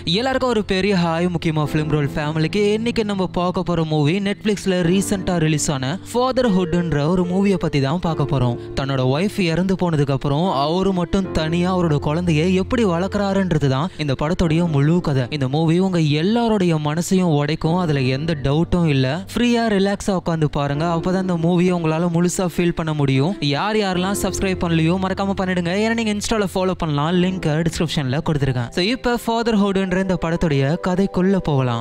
எல்லாருக்கும் ஒரு பெரிய ஹாய் முக்கியமா ஃபிலிம் ரோல் ஃபேமிலிக்கு இன்னைக்கு நம்ம பார்க்க போற மூவி நெட்ஃபிளிக்ஸ்ல ரீசெண்டா ரிலீஸ் ஆன ஃபாதர்ஹுட்ன்ற ஒரு மூவியை பத்தி தான் பார்க்க போறோம் தன்னோட ஒய்ஃப் இறந்து போனதுக்கு அப்புறம் அவரு மட்டும் தனியா அவரோட குழந்தைய எப்படி வளர்க்குறாருன்றது தான் இந்த படத்துடைய முழு கதை இந்த மூவி உங்க எல்லாருடைய மனசையும் உடைக்கும் அதுல எந்த டவுட்டும் இல்ல ஃப்ரீயா ரிலாக்ஸா உட்காந்து பாருங்க அப்பதான் இந்த மூவியை உங்களால முழுசா ஃபீல் பண்ண முடியும் யார் யாரெல்லாம் சப்ஸ்கிரைப் பண்ணலையோ மறக்காம பண்ணிடுங்க ஏன்னா நீங்க இன்ஸ்டால ஃபாலோ பண்ணலாம் லிங்க் டிஸ்கிரிப்ஷன்ல கொடுத்துருக்கேன் ஸோ இப்போ ஃபாதர்ஹுட்ன்ற இந்த படத்துடைய கதைக்குள்ள போகலாம்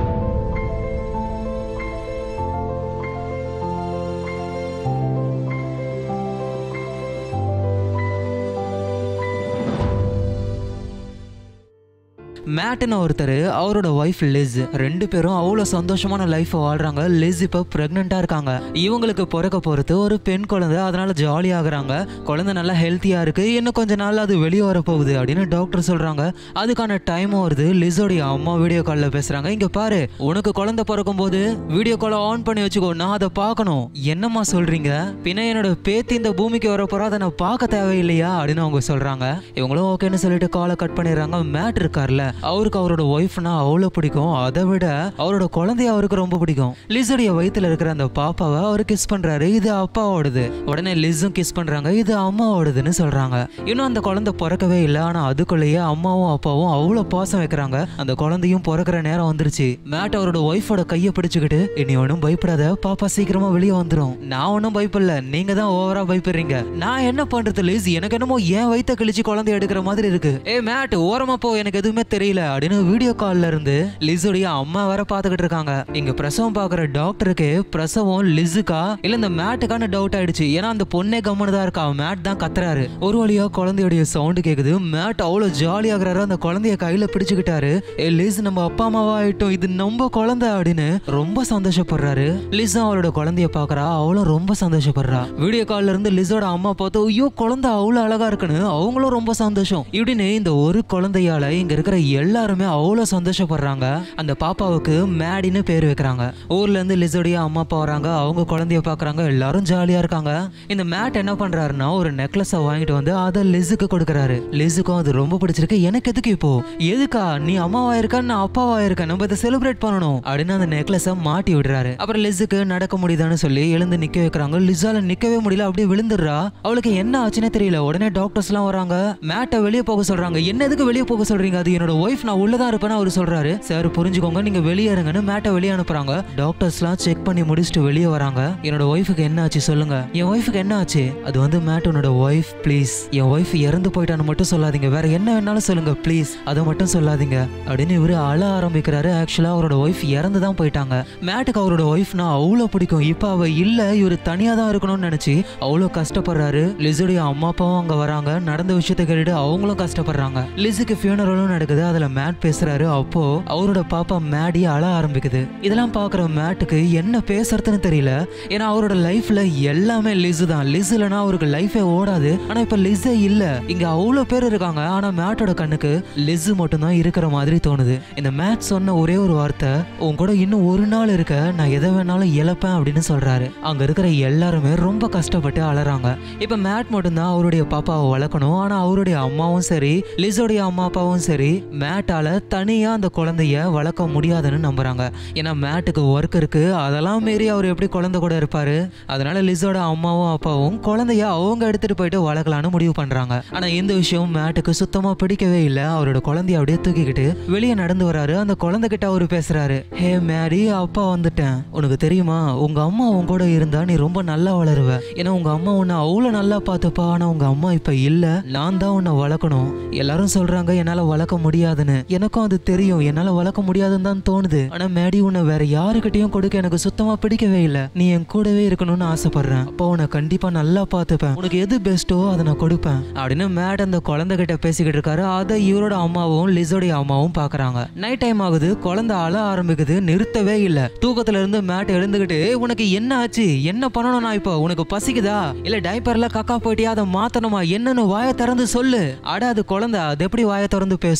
மேட்னு ஒருத்தர் அவரோட ஒய்ஃப் லிஸ் ரெண்டு பேரும் அவ்வளோ சந்தோஷமான லைஃப் வாழ்றாங்க லிஸ் இப்போ ப்ரெக்னெண்ட்டாக இருக்காங்க இவங்களுக்கு பிறக்க போகிறது ஒரு பெண் குழந்தை அதனால ஜாலியாகிறாங்க குழந்தை நல்லா ஹெல்த்தியாக இருக்கு இன்னும் கொஞ்ச நாள் அது வெளியே வர போகுது அப்படின்னு டாக்டர் சொல்கிறாங்க அதுக்கான டைமும் வருது லிஸோடைய அம்மா வீடியோ காலில் பேசுகிறாங்க இங்கே பாரு உனக்கு குழந்தை பிறக்கும் போது வீடியோ காலை ஆன் பண்ணி வச்சுக்கோ நான் அதை பார்க்கணும் என்னம்மா சொல்கிறீங்க பின்ன என்னோட பேத்தி இந்த பூமிக்கு வர போகிறா அதை நான் பார்க்க தேவையில்லையா அப்படின்னு அவங்க சொல்கிறாங்க இவங்களும் ஓகேன்னு சொல்லிட்டு காலை கட் பண்ணிடுறாங்க மேட் இருக்கார்ல அவருக்கு அவரோட ஒய்ஃப்னா அவ்வளோ பிடிக்கும் அதை விட அவரோட குழந்தைய அவருக்கு ரொம்ப பிடிக்கும் லிஸுடைய வயித்துல இருக்கிற அந்த பாப்பாவை அவர் கிஸ் பண்றாரு இது அப்பாவோடது உடனே லிஸும் கிஸ் பண்றாங்க இது அம்மாவோடதுன்னு சொல்றாங்க இன்னும் அந்த குழந்தை பிறக்கவே இல்லை ஆனா அதுக்குள்ளேயே அம்மாவும் அப்பாவும் அவ்வளோ பாசம் வைக்கிறாங்க அந்த குழந்தையும் பிறக்கிற நேரம் வந்துருச்சு மேட் அவரோட ஒய்ஃபோட கையை பிடிச்சுக்கிட்டு இனி ஒன்றும் பயப்படாத பாப்பா சீக்கிரமா வெளியே வந்துடும் நான் ஒன்றும் பயப்படல நீங்க தான் ஓவரா பயப்படுறீங்க நான் என்ன பண்றது லிஸ் எனக்கு என்னமோ என் வயித்த கிழிச்சு குழந்தை எடுக்கிற மாதிரி இருக்கு ஏ மேட் ஓரமா போ எனக்கு எதுவுமே தெரியல அப்படின்னு வீடியோ கால்ல இருந்து லிஸுடைய அம்மா வேற பாத்துக்கிட்டு இருக்காங்க இங்க பிரசவம் பாக்குற டாக்டருக்கு பிரசவம் லிஸுக்கா இல்ல இந்த மேட்டுக்கான டவுட் ஆயிடுச்சு ஏன்னா அந்த பொண்ணே கம்மனு தான் இருக்கா மேட் தான் கத்துறாரு ஒரு வழியா குழந்தையுடைய சவுண்ட் கேக்குது மேட் அவ்வளவு ஜாலியாகிறாரு அந்த குழந்தைய கையில பிடிச்சுக்கிட்டாரு ஏ லிஸ் நம்ம அப்பா அம்மாவா ஆயிட்டோம் இது நம்ம குழந்தை அப்படின்னு ரொம்ப சந்தோஷப்படுறாரு லிஸும் அவளோட குழந்தைய பாக்குறா அவளும் ரொம்ப சந்தோஷப்படுறா வீடியோ கால்ல இருந்து லிஸோட அம்மா பார்த்து ஐயோ குழந்தை அவ்வளவு அழகா இருக்குன்னு அவங்களும் ரொம்ப சந்தோஷம் இப்படின்னு இந்த ஒரு குழந்தையால இங்க இருக்கிற எல்லாருமே அவ்வளோ சந்தோஷப்படுறாங்க அந்த பாப்பாவுக்கு மேடின்னு பேர் வைக்கிறாங்க ஊர்ல இருந்து லிசோடைய அம்மா அப்பா வராங்க அவங்க குழந்தைய பாக்குறாங்க எல்லாரும் ஜாலியா இருக்காங்க இந்த மேட் என்ன பண்றாருன்னா ஒரு நெக்லஸை வாங்கிட்டு வந்து அதை லிஸுக்கு கொடுக்குறாரு லிஸுக்கும் அது ரொம்ப பிடிச்சிருக்கு எனக்கு எதுக்கு இப்போ எதுக்கா நீ அம்மாவா இருக்க நான் அப்பாவா இருக்கேன் நம்ம இதை செலிப்ரேட் பண்ணணும் அப்படின்னு அந்த நெக்லஸை மாட்டி விடுறாரு அப்புறம் லிஸுக்கு நடக்க முடியுதான்னு சொல்லி எழுந்து நிக்க வைக்கிறாங்க லிஸால நிக்கவே முடியல அப்படியே விழுந்துடுறா அவளுக்கு என்ன ஆச்சுன்னே தெரியல உடனே டாக்டர்ஸ் எல்லாம் வராங்க மேட்டை வெளியே போக சொல்றாங்க என்ன எதுக்கு வெளியே போக சொல்றீங்க அது என்னோட ஒய்ஃப் நான் உள்ளதான் இருப்பேன்னு அவர் சொல்றாரு சார் புரிஞ்சுக்கோங்க நீங்க வெளியே இருங்கன்னு மேட்டை வெளியே அனுப்புறாங்க டாக்டர்ஸ்லாம் செக் பண்ணி முடிச்சுட்டு வெளியே வராங்க என்னோட ஒய்ஃபுக்கு என்ன ஆச்சு சொல்லுங்க என் ஒய்ஃபுக்கு என்ன ஆச்சு அது வந்து மேட் உன்னோட ஒய்ஃப் ப்ளீஸ் என் ஒய்ஃப் இறந்து போயிட்டான்னு மட்டும் சொல்லாதீங்க வேற என்ன வேணாலும் சொல்லுங்க ப்ளீஸ் அதை மட்டும் சொல்லாதீங்க அப்படின்னு இவரு அழ ஆரம்பிக்கிறாரு ஆக்சுவலா அவரோட ஒய்ஃப் இறந்து தான் போயிட்டாங்க மேட்டுக்கு அவரோட ஒய்ஃப்னா அவ்வளோ பிடிக்கும் இப்போ அவ இல்ல இவர் தனியா தான் இருக்கணும்னு நினைச்சு அவ்வளோ கஷ்டப்படுறாரு லிஸுடைய அம்மா அப்பாவும் அங்க வராங்க நடந்த விஷயத்தை கேட்டுட்டு அவங்களும் கஷ்டப்படுறாங்க லிஸுக்கு ஃபியூனரலும் நடக்குது அதுல மேட் பேசுறாரு அப்போ அவரோட பாப்பா மேடி அழ ஆரம்பிக்குது இதெல்லாம் பாக்குற மேட்டுக்கு என்ன பேசுறதுன்னு தெரியல ஏன்னா அவரோட லைஃப்ல எல்லாமே லிஸ் தான் லிஸ் இல்லைன்னா அவருக்கு லைஃபே ஓடாது ஆனா இப்ப லிஸ்ஸே இல்ல இங்க அவ்வளோ பேர் இருக்காங்க ஆனா மேட்டோட கண்ணுக்கு லிஸ் மட்டும் தான் இருக்கிற மாதிரி தோணுது இந்த மேட் சொன்ன ஒரே ஒரு வார்த்தை உன் கூட இன்னும் ஒரு நாள் இருக்க நான் எதை வேணாலும் இழப்பேன் அப்படின்னு சொல்றாரு அங்க இருக்கிற எல்லாருமே ரொம்ப கஷ்டப்பட்டு அழறாங்க இப்ப மேட் மட்டும்தான் அவருடைய பாப்பாவை வளர்க்கணும் ஆனா அவருடைய அம்மாவும் சரி லிஸோடைய அம்மா அப்பாவும் சரி மேட்டால தனியா அந்த குழந்தைய வளர்க்க முடியாதுன்னு நம்புறாங்க ஏன்னா மேட்டுக்கு ஒர்க் இருக்கு அதெல்லாம் மீறி அவர் எப்படி குழந்தை கூட இருப்பாரு அதனால லிஸோட அம்மாவும் அப்பாவும் குழந்தைய அவங்க எடுத்துட்டு போயிட்டு வளர்க்கலான்னு முடிவு பண்றாங்க ஆனா இந்த விஷயம் மேட்டுக்கு சுத்தமா பிடிக்கவே இல்லை அவரோட குழந்தைய அப்படியே தூக்கிக்கிட்டு வெளியே நடந்து வராரு அந்த குழந்தை கிட்ட அவரு பேசுறாரு ஹே மேரி அப்பா வந்துட்டேன் உனக்கு தெரியுமா உங்க அம்மா உன் கூட இருந்தா நீ ரொம்ப நல்லா வளருவ ஏன்னா உங்க அம்மா உன்னை அவ்வளவு நல்லா பார்த்துப்பா ஆனா உங்க அம்மா இப்ப இல்ல நான் தான் உன்னை வளர்க்கணும் எல்லாரும் சொல்றாங்க என்னால வளர்க்க முடியாதுன்னு எனக்கும் அது தெரியும் என்னால வளர்க்க முடியாதுன்னு தான் தோணுது ஆனா மேடி உன்னை வேற யாருக்கிட்டையும் கொடுக்க எனக்கு சுத்தமா பிடிக்கவே இல்ல நீ என் கூடவே இருக்கணும்னு ஆசைப்படுறேன் அப்போ உன்னை கண்டிப்பா நல்லா பார்த்துப்பேன் உனக்கு எது பெஸ்ட்டோ அதை நான் கொடுப்பேன் அப்படின்னு மேட் அந்த குழந்தை கிட்ட பேசிக்கிட்டு இருக்காரு அதை இவரோட அம்மாவும் லிஸோடைய அம்மாவும் பாக்குறாங்க நைட் டைம் ஆகுது குழந்தை அழ ஆரம்பிக்குது நிறுத்தவே இல்ல தூக்கத்துல இருந்து மேட் எழுந்துகிட்டு "ஏய், உனக்கு என்ன ஆச்சு என்ன பண்ணணும் நான் இப்போ உனக்கு பசிக்குதா இல்ல டைப்பர்ல கக்கா போயிட்டியா அதை மாத்தணுமா என்னன்னு வாயை திறந்து சொல்லு அட அது குழந்தை அது எப்படி வாயை திறந்து பேசும் அப்படின்னு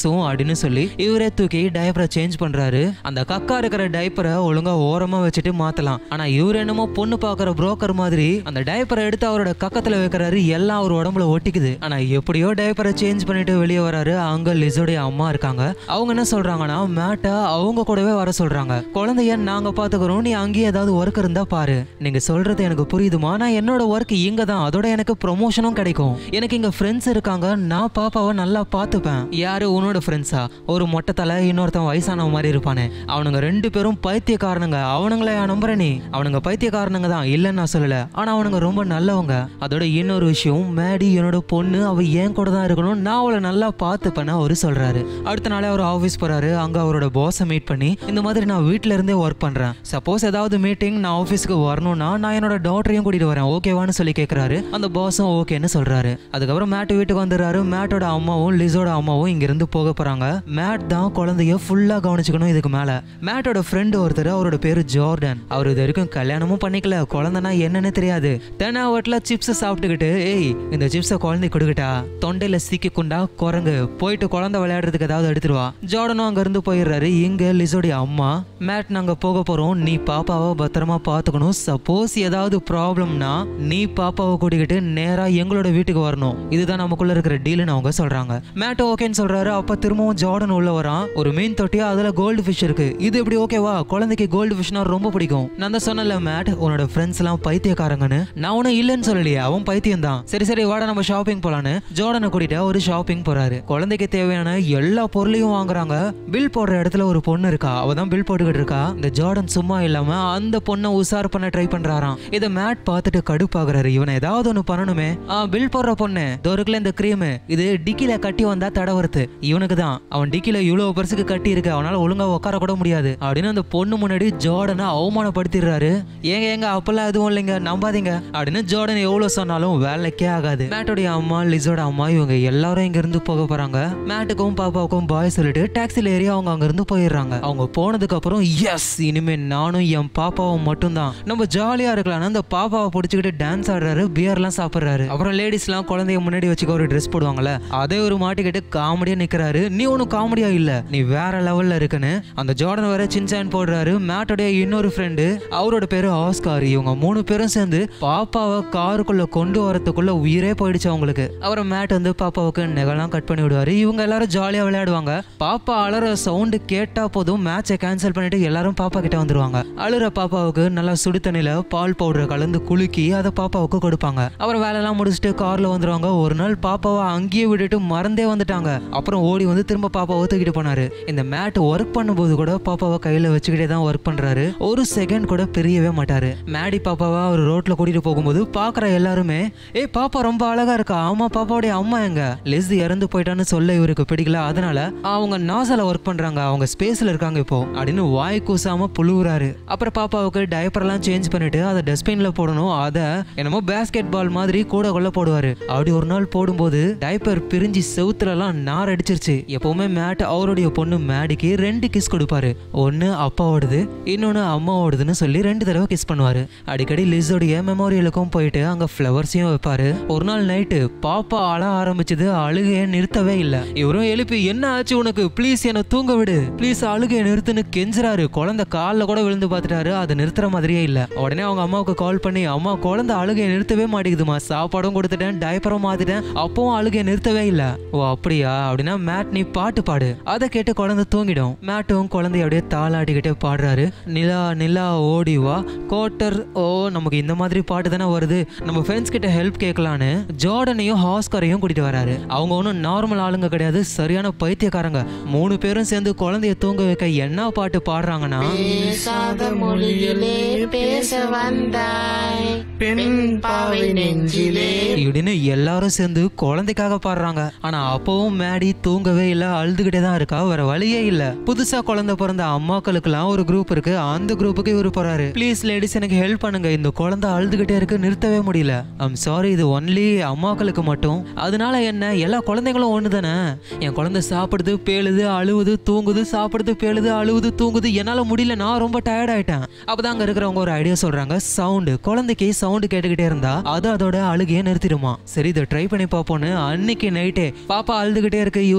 அப்படின்னு சொல்லி இவரே தூக்கி டைப்பரை சேஞ்ச் பண்றாரு அந்த கக்கா இருக்கிற டைப்பரை ஒழுங்கா ஓரமா வச்சுட்டு மாத்தலாம் ஆனா இவர் என்னமோ பொண்ணு பாக்குற புரோக்கர் மாதிரி அந்த டைப்பரை எடுத்து அவரோட கக்கத்துல வைக்கிறாரு எல்லாம் அவர் உடம்புல ஒட்டிக்குது ஆனா எப்படியோ டைப்பரை சேஞ்ச் பண்ணிட்டு வெளியே வராரு அங்க லிசோடைய அம்மா இருக்காங்க அவங்க என்ன சொல்றாங்கன்னா மேட்டை அவங்க கூடவே வர சொல்றாங்க குழந்தைய நாங்க பாத்துக்கிறோம் நீ அங்கேயே ஏதாவது ஒர்க் இருந்தா பாரு நீங்க சொல்றது எனக்கு புரியுதுமா நான் என்னோட ஒர்க் இங்க தான் அதோட எனக்கு ப்ரொமோஷனும் கிடைக்கும் எனக்கு இங்க ஃப்ரெண்ட்ஸ் இருக்காங்க நான் பாப்பாவை நல்லா பார்த்துப்பேன் யாரு உன்னோட ஃப்ரெண்ட்ஸா ஒரு மொட்டை தலை இன்னொருத்தன் வயசானவ மாதிரி இருப்பானே அவனுங்க ரெண்டு பேரும் பைத்தியக்காரனுங்க அவனுங்கள நம்புற நீ அவனுங்க பைத்தியக்காரனுங்க தான் இல்லைன்னு நான் சொல்லல ஆனா அவனுங்க ரொம்ப நல்லவங்க அதோட இன்னொரு விஷயம் மேடி என்னோட பொண்ணு அவ ஏன் கூட தான் இருக்கணும் நான் அவளை நல்லா பார்த்துப்பேன்னு அவரு சொல்றாரு அடுத்த நாளே அவர் ஆஃபீஸ் போறாரு அங்க அவரோட பாஸை மீட் பண்ணி இந்த மாதிரி நான் வீட்ல இருந்தே ஒர்க் பண்றேன் சப்போஸ் ஏதாவது மீட்டிங் நான் ஆஃபீஸ்க்கு வரணும்னா நான் என்னோட டாட்டரையும் கூட்டிட்டு வரேன் ஓகேவான்னு சொல்லி கேட்கறாரு அந்த பாஸும் ஓகேன்னு சொல்றாரு அதுக்கப்புறம் மேட் வீட்டுக்கு வந்துடுறாரு மேட்டோட அம்மாவும் லிசோட அம்மாவும் இங்க இருந்து போக போறாங்க மேட் தான் குழந்தைய ஃபுல்லா கவனிச்சுக்கணும் இதுக்கு மேல மேட்டோட ஃப்ரெண்டு ஒருத்தர் அவரோட பேரு ஜார்டன் அவர் இது வரைக்கும் கல்யாணமும் பண்ணிக்கல குழந்தைனா என்னன்னு தெரியாது தெனாவட்டில் சிப்ஸ் சாப்பிட்டுக்கிட்டு ஏய் இந்த சிப்ஸை குழந்தை கொடுக்கட்டா தொண்டையில சிக்கிக்குண்டா குரங்கு போயிட்டு குழந்தை விளையாடுறதுக்கு ஏதாவது எடுத்துருவா ஜார்டனும் அங்க இருந்து போயிடுறாரு இங்க லிசோடைய அம்மா மேட் நாங்க போக போறோம் நீ பாப்பாவை பத்திரமா பாத்துக்கணும் சப்போஸ் ஏதாவது ப்ராப்ளம்னா நீ பாப்பாவை கூட்டிக்கிட்டு நேரா எங்களோட வீட்டுக்கு வரணும் இதுதான் நமக்குள்ள இருக்கிற டீல்னு அவங்க சொல்றாங்க மேட் ஓகேன்னு சொல்றாரு அப்ப திரும்பவும் ஜார்டன் உள்ள வரான் ஒரு மீன் தொட்டி அதுல கோல்டு ஃபிஷ் இருக்கு இது எப்படி ஓகேவா குழந்தைக்கு கோல்டு ஃபிஷ்னா ரொம்ப பிடிக்கும் நான் தான் சொன்னல மேட் உன்னோட ஃப்ரெண்ட்ஸ் எல்லாம் பைத்தியக்காரங்கன்னு நான் ஒன்னும் இல்லைன்னு சொல்லலையே அவன் பைத்தியம் தான் சரி சரி வாடா நம்ம ஷாப்பிங் போலான்னு ஜோர்டனை கூட்டிட்டு ஒரு ஷாப்பிங் போறாரு குழந்தைக்கு தேவையான எல்லா பொருளையும் வாங்குறாங்க பில் போடுற இடத்துல ஒரு பொண்ணு இருக்கா அவ தான் பில் போட்டுக்கிட்டு இருக்கா இந்த ஜார்டன் சும்மா இல்லாம அந்த பொண்ணை உசார் பண்ண ட்ரை பண்றாராம் இதை மேட் பார்த்துட்டு கடுப்பாகுறாரு இவனை ஏதாவது ஒண்ணு பண்ணணுமே ஆ பில் போடுற பொண்ணு தோருக்குல இந்த கிரீம் இது டிக்கில கட்டி வந்தா தடவருத்து இவனுக்கு தான் அவன் டிக்கில இவ்வளவு பெருசுக்கு கட்டி இருக்கு அவனால ஒழுங்கா உட்கார கூட முடியாது அப்படின்னு அந்த பொண்ணு முன்னாடி ஜோர்டனை அவமானப்படுத்திடுறாரு ஏங்க ஏங்க அப்பெல்லாம் எதுவும் இல்லைங்க நம்பாதீங்க அப்படின்னு ஜோர்டன் எவ்வளவு சொன்னாலும் வேலைக்கே ஆகாது மேட்டோடைய அம்மா லிசோட அம்மா இவங்க எல்லாரும் இங்க இருந்து போக போறாங்க மேட்டுக்கும் பாப்பாவுக்கும் பாய் சொல்லிட்டு டாக்ஸில ஏறி அவங்க அங்க இருந்து போயிடுறாங்க அவங்க போனதுக்கு அப்புறம் எஸ் இனிமே நானும் என் பாப்பாவும் மட்டும்தான் நம்ம ஜாலியா இருக்கலாம்னு அந்த பாப்பாவை பிடிச்சிக்கிட்டு டான்ஸ் ஆடுறாரு பியர்லாம் சாப்பிடுறாரு அப்புறம் லேடிஸ்லாம் குழந்தைய முன்னாடி வச்சுக்க ஒரு ட்ரெஸ் போடுவாங்கல்ல அதே ஒரு மாட்டிக்கிட்டு காமெடியா நிக்கிறாரு நீ ஒன்னும் காமெடியா இல்ல நீ வேற லெவல்ல இருக்குன்னு அந்த ஜார்டன் வேற சின்சான் போடுறாரு மேட்டோடைய இன்னொரு ஃப்ரெண்டு அவரோட பேரு ஆஸ்கார் இவங்க மூணு பேரும் சேர்ந்து பாப்பாவை காருக்குள்ள கொண்டு வரதுக்குள்ள உயிரே போயிடுச்சு அவங்களுக்கு அப்புறம் மேட் வந்து பாப்பாவுக்கு நெகலாம் கட் பண்ணி விடுவாரு இவங்க எல்லாரும் ஜாலியா விளையாடுவாங்க பாப்பா அலற சவுண்டு கேட்டா போதும் மேட்சை கேன்சல் பண்ணிட்டு எல்லாரும் பாப்பா கிட்ட வந்துருவாங்க அழுற பாப்பாவுக்கு நல்லா சுடு தண்ணியில பால் பவுடர் கலந்து குலுக்கி அதை பாப்பாவுக்கு கொடுப்பாங்க அப்புறம் வேலையெல்லாம் முடிச்சுட்டு கார்ல வந்துருவாங்க ஒரு நாள் பாப்பாவை அங்கேயே விட்டுட்டு மறந்தே வந்துட்டாங்க அப்புறம் ஓடி வந்து திரும்ப பாப்பாவை தூக்கிட்டு போனாரு இந்த மேட் ஒர்க் பண்ணும்போது கூட பாப்பாவை கையில வச்சுக்கிட்டே தான் ஒர்க் பண்றாரு ஒரு செகண்ட் கூட பிரியவே மாட்டாரு மேடி பாப்பாவை அவர் ரோட்ல கூட்டிட்டு போகும்போது பாக்குற எல்லாருமே ஏய் பாப்பா ரொம்ப அழகா இருக்கா ஆமா பாப்பாவுடைய அம்மா எங்க லெஸ் இறந்து போயிட்டான்னு சொல்ல இவருக்கு பிடிக்கல அதனால அவங்க நாசால ஒர்க் பண்றாங்க அவங்க ஸ்பேஸ்ல இருக்காங்க இப்போ அப்படின்னு வாய் கூசாம புழுவுறாரு அப்புறம் பாப்பாவுக்கு டைப்பர் எல்லாம் சேஞ்ச் பண்ணிட்டு அதை டஸ்ட்பின்ல போடணும் அதை என்னமோ பேஸ்கெட் பால் மாதிரி கூட கொள்ள போடுவாரு அப்படி ஒரு நாள் போடும்போது டைப்பர் பிரிஞ்சு செவுத்துல எல்லாம் நார் அடிச்சிருச்சு எப்பவுமே மேட் அவருடைய பொண்ணு மேடிக்கு ரெண்டு கிஸ் கொடுப்பாரு ஒன்னு அப்பாவோடது இன்னொன்னு அம்மாவோடதுன்னு சொல்லி ரெண்டு தடவை கிஸ் பண்ணுவாரு அடிக்கடி லிஸோடைய மெமோரியலுக்கும் போயிட்டு அங்க ஃப்ளவர்ஸையும் வைப்பாரு ஒரு நாள் நைட்டு பாப்பா அழ ஆரம்பிச்சது அழுகைய நிறுத்தவே இல்ல இவரும் எழுப்பி என்ன ஆச்சு உனக்கு ப்ளீஸ் என்ன தூங்க விடு ப்ளீஸ் அழுகைய நிறுத்துன்னு கெஞ்சுறாரு குழந்தை கால்ல கூட விழுந்து பார்த்துட்டாரு அதை நிறுத்துற மாதிரியே இல்ல உடனே அவங்க அம்மாவுக்கு கால் பண்ணி அம்மா குழந்தை அழுகைய நிறுத்தவே மாட்டேங்குதுமா சாப்பாடும் கொடுத்துட்டேன் டைப்பரும் மாத்திட்டேன் அப்பவும் அழுகைய நிறுத்தவே இல்ல ஓ அப்படியா அப்படின்னா மேட் நீ பாட்டு பாடு அதை கேட்டு குழந்தை தூங்கிடும் மேட்டும் குழந்தைய அப்படியே தாளாட்டிக்கிட்டே பாடுறாரு நிலா நிலா ஓடி வா கோட்டர் ஓ நமக்கு இந்த மாதிரி பாட்டு தானே வருது நம்ம ஃப்ரெண்ட்ஸ் கிட்ட ஹெல்ப் கேட்கலான்னு ஜார்டனையும் ஹாஸ்கரையும் கூட்டிட்டு வராரு அவங்க ஒன்றும் நார்மல் ஆளுங்க கிடையாது சரியான பைத்தியக்காரங்க மூணு பேரும் சேர்ந்து குழந்தைய தூங்க வைக்க என்ன பாட்டு பாடுறாங்கன்னா பேசாத மொழியிலே பேச வந்தாய் பெண் பாவை நெஞ்சிலே இப்படின்னு எல்லாரும் சேர்ந்து குழந்தைக்காக பாடுறாங்க ஆனா அப்பவும் மேடி தூங்கவே இல்ல அழுதுகிட்டே தான் இருக்கா வேற வழியே இல்ல புதுசா குழந்தை பிறந்த அம்மாக்களுக்குலாம் ஒரு குரூப் இருக்கு அந்த குரூப்புக்கு இவரு போறாரு ப்ளீஸ் லேடிஸ் எனக்கு ஹெல்ப் பண்ணுங்க இந்த குழந்தை அழுதுகிட்டே இருக்கு நிறுத்தவே முடியல ஐம் சாரி இது ஒன்லி அம்மாக்களுக்கு மட்டும் அதனால என்ன எல்லா குழந்தைங்களும் ஒண்ணு தானே என் குழந்தை சாப்பிடுது பேழுது அழுவுது தூங்குது சாப்பிடுது பேழுது அழுவுது தூங்குது என்னால முடியல நான் ரொம்ப டயர்ட் ஆயிட்டேன் அப்பதான் அங்க இருக்கிறவங்க ஒரு ஐடியா சொல்றாங்க சவுண்டு குழந்தைக்கு சவுண்டு கேட்டுக்கிட்டே இருந்தா அது அதோட அழுகையை நிறுத்திடுமா சரி இதை ட்ரை பண்ணி பார்ப்போம்னு அன்னைக்கு நைட்டே பாப்பா அழுதுகிட்டே இருக்கு இவரு ஒரு வேக்யூம்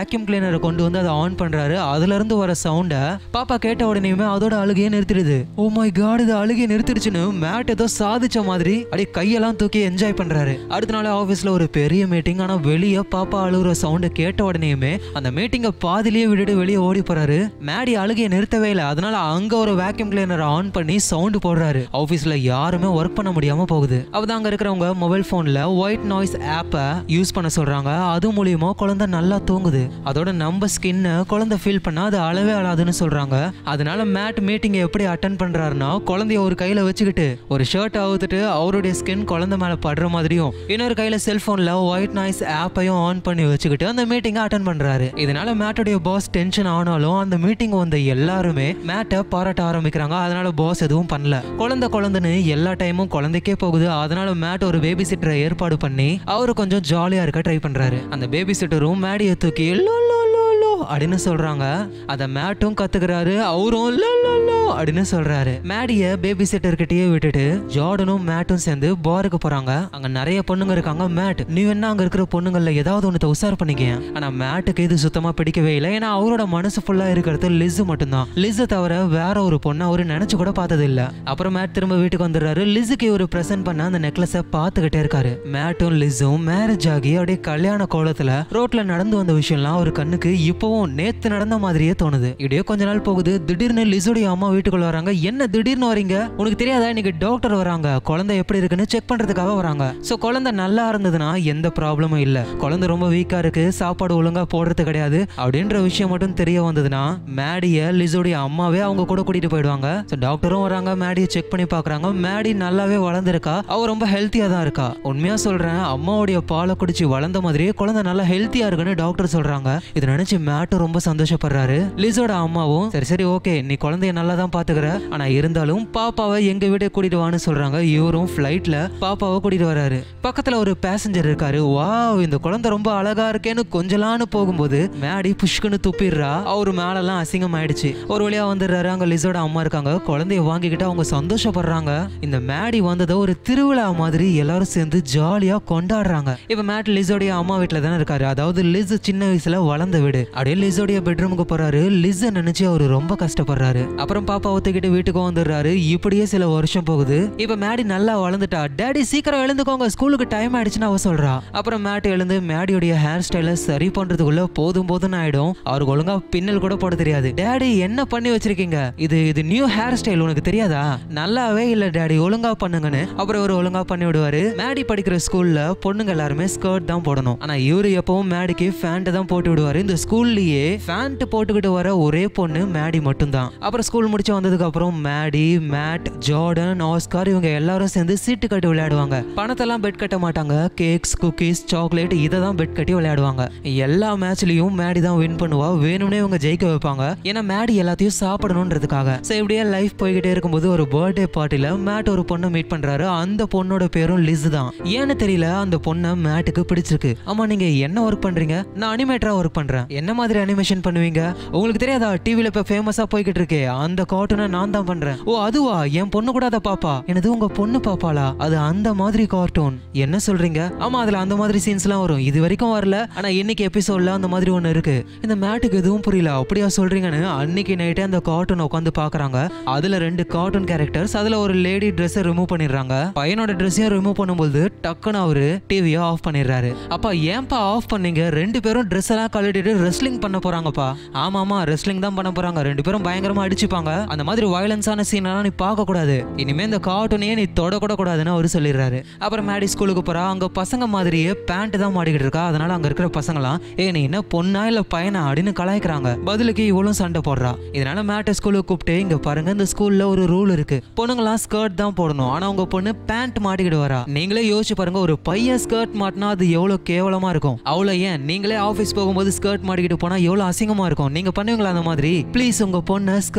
வேக்யூம் கிளீனரை கொண்டு வந்து அதை ஆன் பண்றாரு அதுல இருந்து வர சவுண்ட பாப்பா கேட்ட உடனேயுமே அதோட அழுகையே நிறுத்திடுது ஓ மை காட் இது அழுகையை நிறுத்திடுச்சுன்னு மேட் ஏதோ சாதிச்ச மாதிரி அப்படியே கையெல்லாம் தூக்கி என்ஜாய் பண்றாரு அடுத்த நாள் ஆபீஸ்ல ஒரு பெரிய மீட்டிங் ஆனா வெளியே பாப்பா அழுகுற சவுண்ட கேட்ட உடனேயுமே அந்த மீட்டிங்கை பாதிலேயே விட்டுட்டு வெளியே ஓடி போறாரு மேடி அழுகையை நிறுத்தவே இல்லை அதனால அங்க ஒரு வேக்யூம் கிளீனரை ஆன் பண்ணி சவுண்ட் போடுறாரு ஆபீஸ்ல யாருமே ஒர்க் பண்ண முடியாம போகுது அப்பதான் அங்க இருக்கிறவங்க மொபைல் போன்ல ஒயிட் நாய்ஸ் ஆப்பை யூஸ் பண்ண சொல்றாங்க அது மூலியமா குழந்தை நல்லா தூங்குது அதோட நம்ம ஸ்கின்னை குழந்தை ஃபீல் பண்ணா அது அளவே அழாதுன்னு சொல்றாங்க அதனால மேட் மீட்டிங் எப்படி அட்டன் பண்றாருன்னா குழந்தைய ஒரு கையில வச்சுக்கிட்டு ஒரு ஷர்ட் அவுத்துட்டு அவருடைய ஸ்கின் குழந்தை மேல படுற மாதிரியும் இன்னொரு கையில செல்போன்ல ஒயிட் நாய்ஸ் ஆப்பையும் ஆன் பண்ணி வச்சுக்கிட்டு அந்த மீட்டிங்கை அட்டன் பண்றாரு இதனால மேட்டோடைய பாஸ் டென்ஷன் ஆனாலும் அந்த மீட்டிங் வந்த எல்லாருமே மேட்டை பாராட்ட ஆரம்பிக்கிறாங்க அதனால பாஸ் எதுவும் பண்ணல குழந்தை குழந்தைன்னு எல்லா டைமும் குழந்தைக்கே போகுது அதனால மேட் ஒரு பேபி சிட்டரை ஏற்பாடு பண்ணி அவரு கொஞ்சம் ஜாலியா இருக்க ட்ரை பண்றாரு அந்த பேபி சிட்டரும் மேடியை தூக்கி லோ லோ லோ லோ அப்படின்னு சொல்றாங்க அத மேட்டும் கத்துக்கிறாரு அவரும் லோ லோ லோ அப்படின்னு சொல்றாரு மேடிய பேபி சிட்டர் கிட்டயே விட்டுட்டு ஜார்டனும் மேட்டும் சேர்ந்து பாருக்கு போறாங்க அங்க நிறைய பொண்ணுங்க இருக்காங்க மேட் நீ வேணா அங்க இருக்கிற பொண்ணுங்கள்ல ஏதாவது ஒன்று உசார் பண்ணிக்க ஆனா மேட்டுக்கு இது சுத்தமா பிடிக்கவே இல்லை ஏன்னா அவரோட மனசு ஃபுல்லா இருக்கிறது லிஸ் மட்டும்தான் லிஸ் தவிர வேற ஒரு பொண்ணை அவரு நினைச்சு கூட பார்த்தது இல்ல அப்புறம் மேட் திரும்ப வீட்டுக்கு வந்துடுறாரு லிஸுக்கு ஒரு பிரசன்ட் பண்ண அந்த நெக்லஸை பார்த்துக்கிட்டே இருக்காரு மேட்டும் லிஸும் மேரேஜ் ஆகி அப்படியே கல்யாண கோலத்துல ரோட்ல நடந்து வந்த விஷயம்லாம் அவர் கண்ணுக்கு இப்பவும் நேத்து நடந்த மாதிரியே தோணுது இப்படியே கொஞ்ச நாள் போகுது திடீர்னு லிஸுடைய அம்மா வீட்டுக்குள்ள வராங்க என்ன திடீர்னு வரீங்க உனக்கு தெரியாதா இன்னைக்கு டாக்டர் வராங்க குழந்தை எப்படி இருக்குன்னு செக் பண்றதுக்காக வராங்க சோ குழந்தை நல்லா இருந்ததுன்னா எந்த ப்ராப்ளமும் இல்ல குழந்தை ரொம்ப வீக்கா இருக்கு சாப்பாடு ஒழுங்கா போடுறது கிடையாது அப்படின்ற விஷயம் மட்டும் தெரிய வந்ததுன்னா மேடிய லிஸோடைய அம்மாவே அவங்க கூட கூட்டிட்டு போயிடுவாங்க ஸோ டாக்டரும் வராங்க மேடியை செக் பண்ணி பார்க்கறாங்க மேடி நல்லாவே வளர்ந்துருக்கா அவ ரொம்ப ஹெல்த்தியா தான் இருக்கா உண்மையா சொல்றேன் அம்மாவுடைய பாலை குடிச்சு வளர்ந்த மாதிரியே குழந்தை நல்லா ஹெல்த்தியா இருக்குன்னு டாக்டர் சொல்றாங்க இதை நினைச்சு மேட்டும் ரொம்ப சந்தோஷப்படுறாரு லிஸோட அம்மாவும் சரி சரி ஓகே நீ குழந்தைய நல்லா தான் பாத்துக்கிற ஆனா இருந்தாலும் பாப்பாவை எங்க வீட்டை கூட்டிட்டு வான்னு சொல்றாங்க இவரும் ஃபிளைட்ல பாப்பாவை கூட்டிட்டு வராரு பக்கத்துல ஒரு பேசஞ்சர் இருக்காரு வாவ் இந்த குழந்தை ரொம்ப அழகா இருக்கேன்னு கொஞ்சலான்னு போகும்போது மேடி புஷ்குன்னு துப்பிடுறா அவரு மேலெல்லாம் அசிங்கம் ஆயிடுச்சு ஒரு வழியா வந்துடுறாரு அங்க லிஸோட அம்மா இருக்காங்க குழந்தைய வாங்கிக்கிட்டு அவங்க சந்தோஷப்படுறாங்க இந்த மேடி வந்ததை ஒரு திருவிழா மாதிரி எல்லாரும் சேர்ந்து ஜாலியா கொண்டாடுறாங்க இப்ப மேட் லிஸோடைய அம்மா வீட்டுல தானே இருக்காரு அதாவது லிஸ் சின்ன வயசுல வளர்ந்த வீடு அப்படியே லிஸோடைய பெட்ரூமுக்கு போறாரு லிஸ் நினைச்சு அவரு ரொம்ப கஷ்டப்படுறாரு அப்புறம் பாப்பா ஒத்துக்கிட்டு வீட்டுக்கு வந்துடுறாரு இப்படியே சில வருஷம் போகுது இப்ப மேடி நல்லா வளர்ந்துட்டா டேடி சீக்கிரம் எழுந்துக்கோங்க ஸ்கூலுக்கு டைம் ஆயிடுச்சுன்னு அவ சொல்றா அப்புறம் மேட் எழுந்து மேடியோடைய ஹேர் ஸ்டைல சரி பண்றதுக்குள்ள போதும் போதும்னு ஆயிடும் அவருக்கு ஒழுங்கா பின்னல் கூட போட தெரியாது டேடி என்ன பண்ணி வச்சிருக்கீங்க இது இது நியூ ஹேர் ஸ்டைல் உனக்கு தெரியாதா நல்லாவே இல்ல டேடி ஒழுங்கா பண்ணுங்கன்னு அப்புறம் இவர் ஒழுங்கா பண்ணி விடுவாரு மேடி படிக்கிற ஸ்கூல்ல பொண்ணுங்க எல்லாருமே ஸ்கர்ட் தான் போடணும் ஆனா இவரு எப்பவும் மேடிக்கு ஃபேண்ட் தான் போட்டு விடுவாரு இந்த ஸ்கூல்லயே ஃபேண்ட் போட்டுக்கிட்டு வர ஒரே பொண்ணு மேடி மட்டும்தான் அப்புறம் ஸ்கூல் முடிச்சு வந்ததுக்கு அப்புறம் மேடி மேட் ஜார்டன் ஆஸ்கார் இவங்க எல்லாரும் சேர்ந்து சீட்டு கட்டி விளையாடுவாங்க பணத்தெல்லாம் பெட் கட்ட மாட்டாங்க கேக்ஸ் குக்கீஸ் சாக்லேட் இதை தான் பெட் கட்டி விளையாடுவாங்க எல்லா மேட்ச்லயும் மேடி தான் வின் பண்ணுவா வேணும்னே இவங்க ஜெயிக்க வைப்பாங்க ஏன்னா மேடி எல்லாத்தையும் சாப்பிடணுன்றதுக்காக ஸோ இப்படியே லைஃப் போய்கிட்டே இருக்கும்போது ஒரு பர்த்டே பார்ட்டில மேட் ஒரு பொண்ணை மீட் பண்றாரு அந்த பொண்ணோட பேரும் லிஸ் தான் ஏன்னு தெரியல அந்த பொண்ணை மேட்டுக்கு பிடிச்சிருக்கு ஆமா நீங்க என்ன ஒர்க் பண்றீங்க நான் அனிமேட்டரா ஒர்க் பண்றேன் என்ன மாதிரி அனிமேஷன் பண்ணுவீங்க உங்களுக்கு தெரியாதா டிவில இப்ப ஃபேமஸா போய்கிட்டு இருக்கே அந்த கார்ட்டூனை நான் தான் பண்றேன் ஓ அதுவா என் பொண்ணு கூட அதை பாப்பா எனது உங்க பொண்ணு பாப்பாளா அது அந்த மாதிரி கார்ட்டூன் என்ன சொல்றீங்க ஆமா அதுல அந்த மாதிரி சீன்ஸ்லாம் வரும் இது வரைக்கும் வரல ஆனா இன்னைக்கு எபிசோட்ல அந்த மாதிரி ஒண்ணு இருக்கு இந்த மேட்டுக்கு எதுவும் புரியல அப்படியா சொல்றீங்கன்னு அன்னைக்கு நைட்டே அந்த கார்ட்டூன் உட்காந்து பாக்குறாங்க அதுல ரெண்டு கார்ட்டூன் கேரக்டர்ஸ் அதுல ஒரு லேடி ட்ரெஸ்ஸை ரிமூவ் பண்ணிடுறாங்க பையனோட ட்ரெஸ்ஸையும் ரிமூவ் பண்ணும்போது டக்குன்னு அவரு டிவியை ஆஃப் பண்ணிடுறாரு அப்பா ஏன்பா ஆஃப் பண்ணீங்க ரெண்டு பேரும் ட்ரெஸ் எல்லாம் கழட்டிட்டு ரெஸ்லிங் பண்ண போறாங்கப்பா ஆமா ஆமா ரெஸ்லிங் தான் பண்ண போறாங்க ரெண்டு பேரும் பயங்கரமா அடிச்சுப்பாங்க அந்த மாதிரி வயலன்ஸான சீன் எல்லாம் நீ பார்க்க கூடாது இனிமே இந்த கார்ட்டூனையே நீ தொட கூட கூடாதுன்னு அவரு சொல்லிடுறாரு அப்புறம் மேடி ஸ்கூலுக்கு போறா அங்க பசங்க மாதிரியே பேண்ட் தான் மாட்டிக்கிட்டு இருக்கா அதனால அங்க இருக்கிற பசங்களாம் ஏ நீ என்ன பொண்ணா இல்ல பையனா அப்படின்னு கலாய்க்கிறாங்க பதிலுக்கு இவளும் சண்டை போடுறா இதனால மேட்டை ஸ்கூலுக்கு கூப்பிட்டு இங்க பாருங்க இந்த ஸ்கூல்ல ஒரு ரூல் இருக்கு பொண்ணுங்களாம் ஸ்கர்ட் தான் போடணும் ஆனா உங்க பொண்ணு பேண்ட் மாட்டிக்கிட்டு வரா நீங்களே யோசிச்சு பாருங்க ஒரு பையன் ஸ்கர்ட் மாட்டினா அது எவ்வளவு கேவலமா இருக்கும் அவ்வளவு ஏன் நீங்களே ஆபீஸ் போகும்போது ஸ்கர்ட் மாட்டிக்கிட்டு போனா எவ்வளவு அசிங்கமா இருக்கும் நீங்க பண்ணுவீங்களா அந்த மாதிரி ப்ளீஸ் உங்க பொண்ணை ஸ்கர்ட் மாட்டிட்டு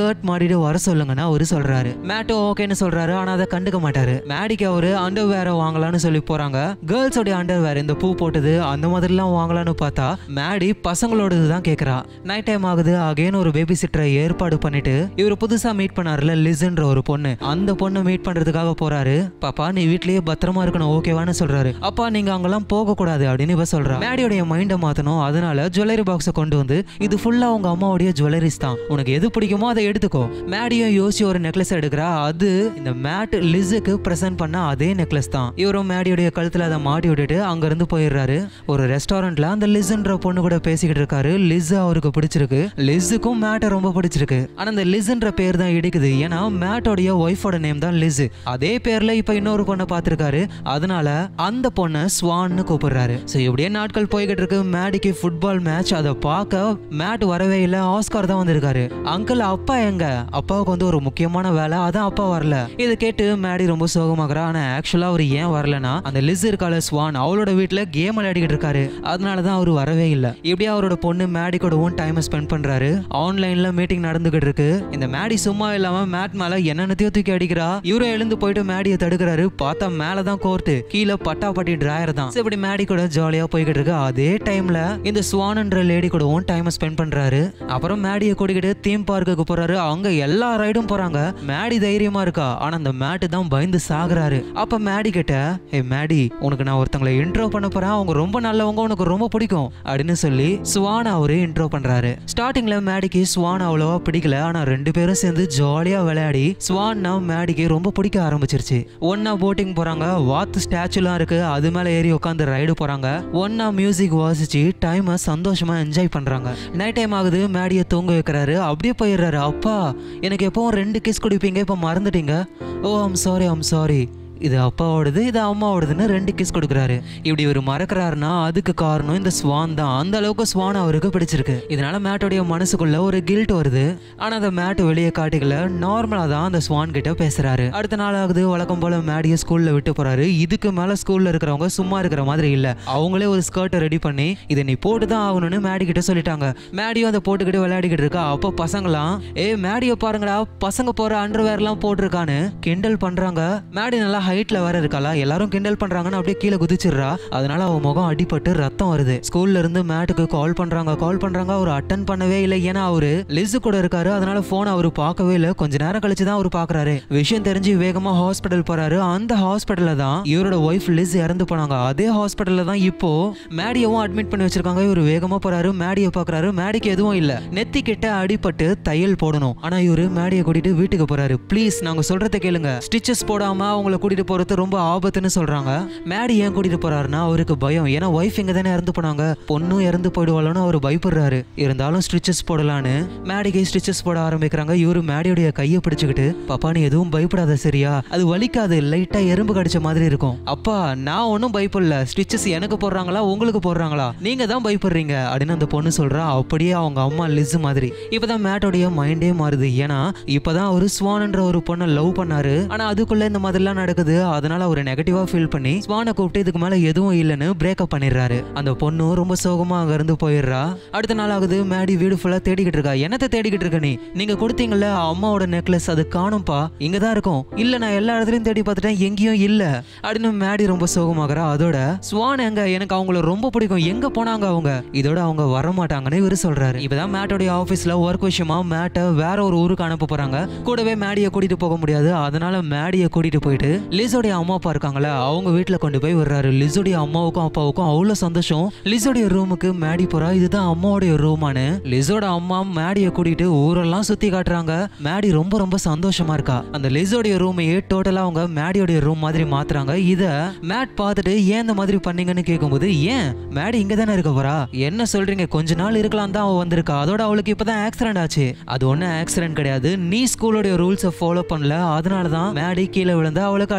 கூட்டிட்டு வர சொல்லுங்கன்னு அவரு சொல்றாரு மேட்டும் ஓகேன்னு சொல்றாரு ஆனா அதை கண்டுக்க மாட்டாரு மேடிக்கு அவரு அண்டர் வேற வாங்கலாம்னு சொல்லி போறாங்க கேர்ள்ஸோட அண்டர் வேற இந்த பூ போட்டது அந்த மாதிரிலாம் வாங்கலாம்னு பார்த்தா மேடி பசங்களோடது தான் கேக்குறா நைட் டைம் ஆகுது அகைன் ஒரு பேபி சிட்டரை ஏற்பாடு பண்ணிட்டு இவர் புதுசா மீட் பண்ணாருல லிஸ்ன்ற ஒரு பொண்ணு அந்த பொண்ணை மீட் பண்றதுக்காக போறாரு பாப்பா நீ வீட்லயே பத்திரமா இருக்கணும் ஓகேவான்னு சொல்றாரு அப்பா நீங்க அங்கெல்லாம் போக கூடாது அப்படின்னு இவ சொல்றா மேடியோடைய மைண்டை மாத்தணும் அதனால ஜுவல்லரி பாக்ஸை கொண்டு வந்து இது ஃபுல்லா உங்க அம்மாவுடைய ஜுவல்லரிஸ் தான் உனக்கு எது பிடிக்குமோ அதை எடுத்துக்கோ மேடியும் யோசிச்சு ஒரு நெக்லஸ் எடுக்கிறா அது இந்த மேட் லிஸுக்கு பிரசன்ட் பண்ண அதே நெக்லஸ் தான் இவரும் மேடியோடைய கழுத்துல அதை மாட்டி விட்டுட்டு அங்க இருந்து போயிடுறாரு ஒரு ரெஸ்டாரண்ட்ல அந்த லிஸ்ன்ற பொண்ணு கூட பேசிக்கிட்டு இருக்காரு லிஸ் அவருக்கு பிடிச்சிருக்கு லிஸுக்கும் மேட்டை ரொம்ப பிடிச்சிருக்கு ஆனா இந்த லிஸ்ன்ற பேர் தான் இடிக்குது ஏன்னா மேட்டோடைய ஒய்ஃபோட நேம் தான் லிஸ் அதே பேர்ல இப்ப இன்னொரு பொண்ணை பார்த்திருக்காரு அதனால அந்த பொண்ணை ஸ்வான்னு கூப்பிடுறாரு சோ இப்படியே நாட்கள் போய்கிட்டு இருக்கு மேடிக்கு ஃபுட்பால் மேட்ச் அதை பார்க்க மேட் வரவே இல்லை ஆஸ்கார் தான் வந்திருக்காரு அங்கிள் அப்பா எங்க அப்பாவுக்கு வந்து ஒரு முக்கியமான வேலை அதான் அப்பா வரல இதை கேட்டு மேடி ரொம்ப சோகமாகறா ஆனா ஆக்சுவலா அவர் ஏன் வரலனா அந்த லிஸ் இருக்கால ஸ்வான் அவளோட வீட்டுல கேம் விளையாடிக்கிட்டு இருக்காரு அதனால தான் அவர் வரவே இல்லை இப்படியே அவரோட பொண்ணு மேடி கூடவும் டைம் ஸ்பெண்ட் பண்றாரு ஆன்லைன்ல மீட்டிங் நடந்துகிட்டு இருக்கு இந்த மேடி சும்மா இல்லாம மேட் மேல என்னென்னத்தையோ தூக்கி அடிக்கிறா இவரும் எழுந்து போயிட்டு மேடியை தடுக்கிறாரு பார்த்தா மேலதான் கோர்த்து கீழே பட்டா பட்டி டிராயர் தான் So, இப்படி மேடி கூட ஜாலியா போய்கிட்டு இருக்கு அதே டைம்ல இந்த ஸ்வான்ன்ற லேடி கூடவும் டைம் ஸ்பெண்ட் பண்றாரு அப்புறம் மேடியை கூட்டிக்கிட்டு தீம் பார்க்குக்கு போறாரு அங்க எல்லா ரைடும் போறாங்க மேடி தைரியமா இருக்கா ஆனா அந்த மேட்டு தான் பயந்து சாகுறாரு அப்ப மேடி கிட்ட ஏ மேடி உனக்கு நான் ஒருத்தங்களை இன்ட்ரோ பண்ண போறேன் அவங்க ரொம்ப நல்லவங்க உனக்கு ரொம்ப பிடிக்கும் அப்படின்னு சொல்லி ஸ்வான் அவரு இன்ட்ரோ பண்றாரு ஸ்டார்டிங்ல மேடிக்கு ஸ்வான் அவ்வளவா பிடிக்கல ஆனா ரெண்டு பேரும் சேர்ந்து ஜாலியா விளையாடி ஸ்வான்னா மேடிக்கு ரொம்ப பிடிக்க ஆரம்பிச்சிருச்சு ஒன்னா போட்டிங் போறாங்க வாத்து ஸ்டாச்சுலாம் இருக்கு அது மேல ஏறி உட்காந்து ரைடு போறாங்க ஒன்னா மியூசிக் வாசிச்சு டைமை சந்தோஷமா என்ஜாய் பண்றாங்க நைட் டைம் ஆகுது மேடியை தூங்க வைக்கிறாரு அப்படியே போயிடுறாரு அப்பா எனக்கு எப்பவும் ரெண்டு கிஸ் குடிப்பீங்க இப்போ மறந்துட்டீங்க oh I'm sorry I'm sorry இது அப்பாவோடது இது அம்மாவோடதுன்னு ரெண்டு கிஸ் கொடுக்குறாரு இப்படி இவர் மறக்கிறாருன்னா அதுக்கு காரணம் இந்த ஸ்வான் தான் அந்த அளவுக்கு ஸ்வான் அவருக்கு பிடிச்சிருக்கு இதனால மேட்டோடைய மனசுக்குள்ள ஒரு கில்ட் வருது ஆனா அந்த மேட் வெளியே காட்டிக்கல நார்மலா தான் அந்த ஸ்வான் கிட்ட பேசுறாரு அடுத்த நாள் ஆகுது வழக்கம் போல மேடியை ஸ்கூல்ல விட்டு போறாரு இதுக்கு மேல ஸ்கூல்ல இருக்கிறவங்க சும்மா இருக்கிற மாதிரி இல்ல அவங்களே ஒரு ஸ்கர்ட்டை ரெடி பண்ணி இதை நீ போட்டு தான் ஆகணும்னு மேடி கிட்ட சொல்லிட்டாங்க மேடியும் அதை போட்டுக்கிட்டு விளையாடிக்கிட்டு இருக்கா அப்போ பசங்களாம் ஏ மேடியை பாருங்கடா பசங்க போற அண்டர்வேர்லாம் போட்டிருக்கான்னு கிண்டல் பண்றாங்க மேடி நல்லா ஹைட்ல வேற இருக்காளா எல்லாரும் கிண்டல் பண்றாங்கன்னு அப்படியே கீழே குதிச்சிடுறா அதனால அவ முகம் அடிபட்டு ரத்தம் வருது ஸ்கூல்ல இருந்து மேட்டுக்கு கால் பண்றாங்க கால் பண்றாங்க அவர் அட்டன் பண்ணவே இல்லை ஏன்னா அவரு லிஸ் கூட இருக்காரு அதனால போன் அவரு பார்க்கவே இல்லை கொஞ்ச நேரம் கழிச்சு தான் அவர் பாக்குறாரு விஷயம் தெரிஞ்சு வேகமா ஹாஸ்பிட்டல் போறாரு அந்த ஹாஸ்பிட்டல்ல தான் இவரோட ஒய்ஃப் லிஸ் இறந்து போனாங்க அதே ஹாஸ்பிட்டல்ல தான் இப்போ மேடியவும் அட்மிட் பண்ணி வச்சிருக்காங்க இவர் வேகமா போறாரு மேடியை பாக்குறாரு மேடிக்கு எதுவும் இல்ல நெத்தி கிட்ட அடிபட்டு தையல் போடணும் ஆனா இவரு மேடியை கூட்டிட்டு வீட்டுக்கு போறாரு ப்ளீஸ் நாங்க சொல்றதை கேளுங்க ஸ்டிச்சஸ் போடாம அவங்கள கூட்டிட்டு போறது ரொம்ப ஆபத்துன்னு சொல்றாங்க மேடி ஏன் கூட்டிட்டு போறாருன்னா அவருக்கு பயம் ஏன்னா ஒய்ஃப் இங்க தானே இறந்து போனாங்க பொண்ணும் இறந்து போயிடுவாளோன்னு அவர் பயப்படுறாரு இருந்தாலும் ஸ்டிச்சஸ் போடலான்னு மேடிக்கு ஸ்டிச்சஸ் போட ஆரம்பிக்கிறாங்க இவரு மேடியோடைய கையை பிடிச்சுக்கிட்டு பாப்பா நீ எதுவும் பயப்படாத சரியா அது வலிக்காது லைட்டா எறும்பு கடிச்ச மாதிரி இருக்கும் அப்பா நான் ஒன்றும் பயப்படல ஸ்டிச்சஸ் எனக்கு போடுறாங்களா உங்களுக்கு போடுறாங்களா நீங்க தான் பயப்படுறீங்க அப்படின்னு அந்த பொண்ணு சொல்றா அப்படியே அவங்க அம்மா லிஸ் மாதிரி இப்பதான் மேட்டோடைய மைண்டே மாறுது ஏன்னா இப்பதான் அவரு ஸ்வான்ன்ற ஒரு பொண்ணை லவ் பண்ணாரு ஆனா அதுக்குள்ள இந்த மாதிரிலாம் நடக்குது அதனால அவர் நெகட்டிவா ஃபீல் பண்ணி ஸ்வானை கூப்பிட்டு இதுக்கு மேல எதுவும் இல்லைன்னு பிரேக்கப் பண்ணிடுறாரு அந்த பொண்ணும் ரொம்ப சோகமா அங்க இருந்து போயிடுறா அடுத்த நாள் ஆகுது மேடி வீடு ஃபுல்லா தேடிக்கிட்டு இருக்கா என்னத்தை தேடிக்கிட்டு இருக்க நீ நீங்க கொடுத்தீங்கல்ல அம்மாவோட நெக்லஸ் அது காணும்பா இங்க தான் இருக்கும் இல்ல நான் எல்லா இடத்துலயும் தேடி பார்த்துட்டேன் எங்கேயும் இல்ல அப்படின்னு மேடி ரொம்ப சோகமாகறா அதோட ஸ்வான் எங்க எனக்கு அவங்கள ரொம்ப பிடிக்கும் எங்க போனாங்க அவங்க இதோட அவங்க வர மாட்டாங்கன்னு இவரு சொல்றாரு இப்பதான் மேட்டோடைய ஆபீஸ்ல ஒர்க் விஷயமா மேட்டை வேற ஒரு ஊருக்கு அனுப்ப போறாங்க கூடவே மேடியை கூட்டிட்டு போக முடியாது அதனால மேடியை கூட்டிட்டு போயிட்டு லிஸோடைய அம்மா அப்பா இருக்காங்களே அவங்க வீட்டுல கொண்டு போய் விடுறாரு லிஸோடைய அம்மாவுக்கும் அப்பாவுக்கும் அவ்வளவு சந்தோஷம் லிஸோடைய ரூமுக்கு மேடி போறா இதுதான் அம்மாவுடைய ரூமானு லிஸோட அம்மா மேடியை கூட்டிட்டு ஊரெல்லாம் சுத்தி காட்டுறாங்க மேடி ரொம்ப ரொம்ப சந்தோஷமா இருக்கா அந்த லிஸோடைய ரூமையே டோட்டலா அவங்க மேடியோடைய ரூம் மாதிரி மாத்துறாங்க இத மேட் பார்த்துட்டு ஏன் இந்த மாதிரி பண்ணீங்கன்னு கேட்கும்போது ஏன் மேடி இங்க தானே இருக்க போறா என்ன சொல்றீங்க கொஞ்ச நாள் இருக்கலாம் தான் அவ வந்திருக்கா அதோட அவளுக்கு இப்பதான் ஆக்சிடென்ட் ஆச்சு அது ஒன்றும் ஆக்சிடென்ட் கிடையாது நீ ஸ்கூலோடைய ரூல்ஸை ஃபாலோ பண்ணல அதனால தான் மேடி கீழே விழுந்து அவளுக்கு